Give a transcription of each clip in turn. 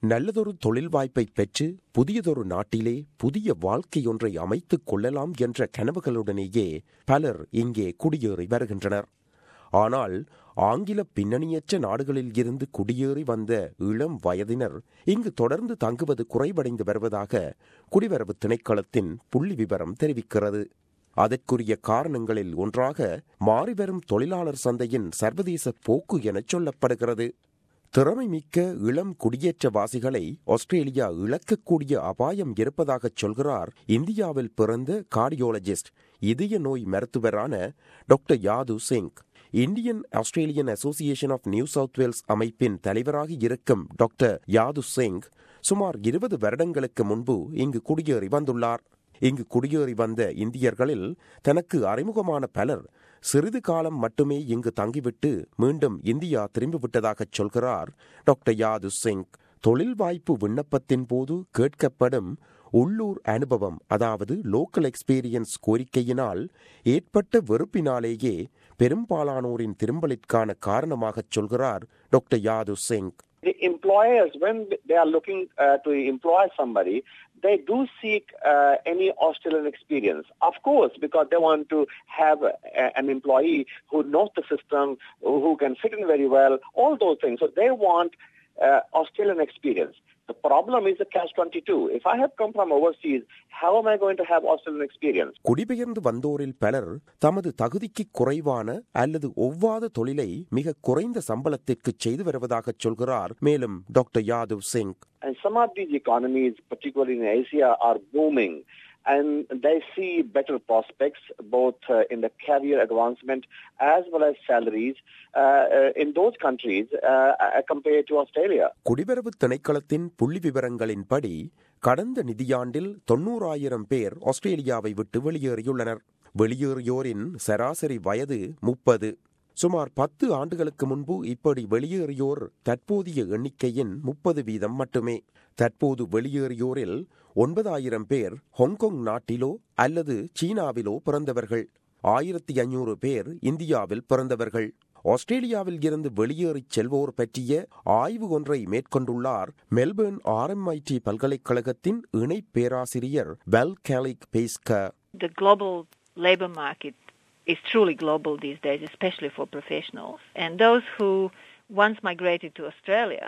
நல்லதொரு தொழில் வாய்ப்பை பெற்று புதியதொரு நாட்டிலே புதிய வாழ்க்கையொன்றை அமைத்துக் கொள்ளலாம் என்ற கனவுகளுடனேயே பலர் இங்கே குடியேறி வருகின்றனர் ஆனால் ஆங்கில பின்னணியற்ற நாடுகளில் இருந்து குடியேறி வந்த இளம் வயதினர் இங்கு தொடர்ந்து தங்குவது குறைவடைந்து வருவதாக குடிவரவு திணைக்களத்தின் புள்ளி விவரம் தெரிவிக்கிறது அதற்குரிய காரணங்களில் ஒன்றாக மாறிவரும் தொழிலாளர் சந்தையின் சர்வதேச போக்கு எனச் சொல்லப்படுகிறது திறமைமிக்க இளம் குடியேற்றவாசிகளை ஆஸ்திரேலியா இழக்கக்கூடிய அபாயம் இருப்பதாகச் சொல்கிறார் இந்தியாவில் பிறந்த கார்டியோலஜிஸ்ட் இதய நோய் மருத்துவரான doctor Yadav Singh Indian Australian association of New South Wales அமைப்பின் தலைவராக இருக்கும் டாக்டர் யாது சிங் சுமார் இருபது வருடங்களுக்கு முன்பு இங்கு குடியேறி வந்துள்ளார் இங்கு குடியேறி வந்த இந்தியர்களில் தனக்கு அறிமுகமான பலர் சிறிது காலம் மட்டுமே இங்கு தங்கிவிட்டு மீண்டும் இந்தியா திரும்பிவிட்டதாகச் சொல்கிறார் டாக்டர் யாது சிங் தொழில் வாய்ப்பு விண்ணப்பத்தின் போது கேட்கப்படும் உள்ளூர் அனுபவம் அதாவது லோக்கல் எக்ஸ்பீரியன்ஸ் கோரிக்கையினால் ஏற்பட்ட வெறுப்பினாலேயே பெரும்பாலானோரின் திரும்பலிற்கான காரணமாகச் சொல்கிறார் doctor Yadav Singh the employers, when they are looking uh, to employ somebody, they do seek uh, any Australian experience. Of course, because they want to have a, an employee who knows the system, who can fit in very well, all those things. So they want uh, Australian experience. The problem is the catch 22. If I have come from overseas, how am I going to have Australian experience? குடிபெயர்ந்து வந்தோரில் பலர் தமது தகுதிக்கு குறைவான அல்லது ஒவ்வாத தொழிலை மிக குறைந்த சம்பளத்திற்கு செய்து வருவதாகச் சொல்கிறார் மேலும் doctor Yadav Singh And some of these economies, particularly in Asia, are booming. And they see better prospects both uh, in the career advancement as well as salaries uh, uh, in those countries uh, uh, compared to Australia. குடிவரவு திணைக்களத்தின் புள்ளி விவரங்களின்படி கடந்த நிதியாண்டில் தொன்னூறாயிரம் பேர் ஆஸ்திரேலியாவை விட்டு வெளியேறியுள்ளனர் வெளியேறியோரின் சராசரி வயது முப்பது சுமார் பத்து ஆண்டுகளுக்கு முன்பு இப்படி வெளியேறியோர் தற்போதைய எண்ணிக்கையின் முப்பது வீதம் மட்டுமே தற்போது வெளியேறியோரில் ஒன்பதாயிரம் பேர் ஹாங்காங் நாட்டிலோ அல்லது சீனாவிலோ பிறந்தவர்கள் ஆயிரத்தி ஐநூறு பேர் இந்தியாவில் பிறந்தவர்கள் ஆஸ்திரேலியாவில் இருந்து வெளியேறிச் செல்வோர் பற்றிய ஆய்வு ஒன்றை மேற்கொண்டுள்ளார் மெல்பர்ன் ஆர்எம்ஐடி பல்கலைக்கழகத்தின் இணை பேராசிரியர் பெல் கேலிக் பேஸ்கர் The global labor market is truly global these days, especially for professionals. And those who once migrated to Australia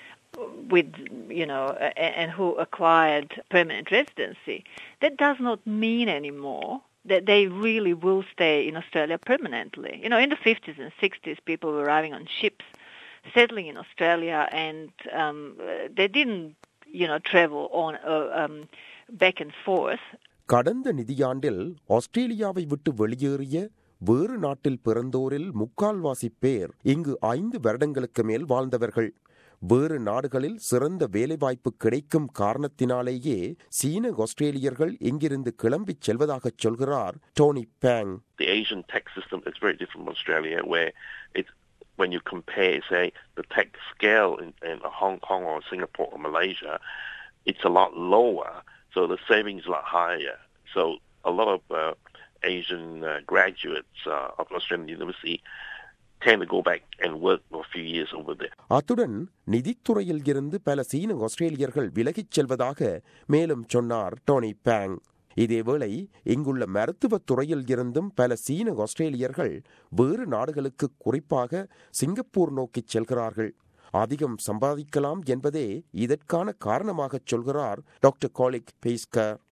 with, you know, a- and who acquired permanent residency, that does not mean anymore that they really will stay in Australia permanently. You know, in the 50s and 60s, people were arriving on ships, settling in Australia, and um, they didn't, you know, travel on uh, um, back and forth. கடந்த நிதியாண்டில் ஆஸ்திரேலியாவை விட்டு வெளியேறிய வேறு நாட்டில் பிறந்தோரில் முக்கால்வாசி பேர் இங்கு ஐந்து வருடங்களுக்கு மேல் வாழ்ந்தவர்கள் வேறு நாடுகளில் சிறந்த வேலைவாய்ப்பு கிடைக்கும் காரணத்தினாலேயே சீன ஆஸ்திரேலியர்கள் இங்கிருந்து கிளம்பிச் செல்வதாகச் சொல்கிறார் Tony Bang the Asian tax system is very different from Australia, where it's when you compare, say, the tax scale in, in Hong Kong or Singapore or Malaysia, it's a lot lower, so the savings is a lot higher. So a lot of uh, Asian uh, graduates uh, of Australian University tend to go back and work for a few years over there. அத்துடன் நிதித்துறையில் இருந்து பல சீன ஆஸ்திரேலியர்கள் விலகிச் செல்வதாக மேலும் சொன்னார் Dhoni bang இதேவேளை இங்குள்ள மருத்துவத் துறையில் இருந்தும் பல சீன ஆஸ்திரேலியர்கள் வேறு நாடுகளுக்கு குறிப்பாக சிங்கப்பூர் நோக்கிச் செல்கிறார்கள் அதிகம் சம்பாதிக்கலாம் என்பதே இதற்கான காரணமாகச் சொல்கிறார் டாக்டர் காலிக் பேஸ்கர்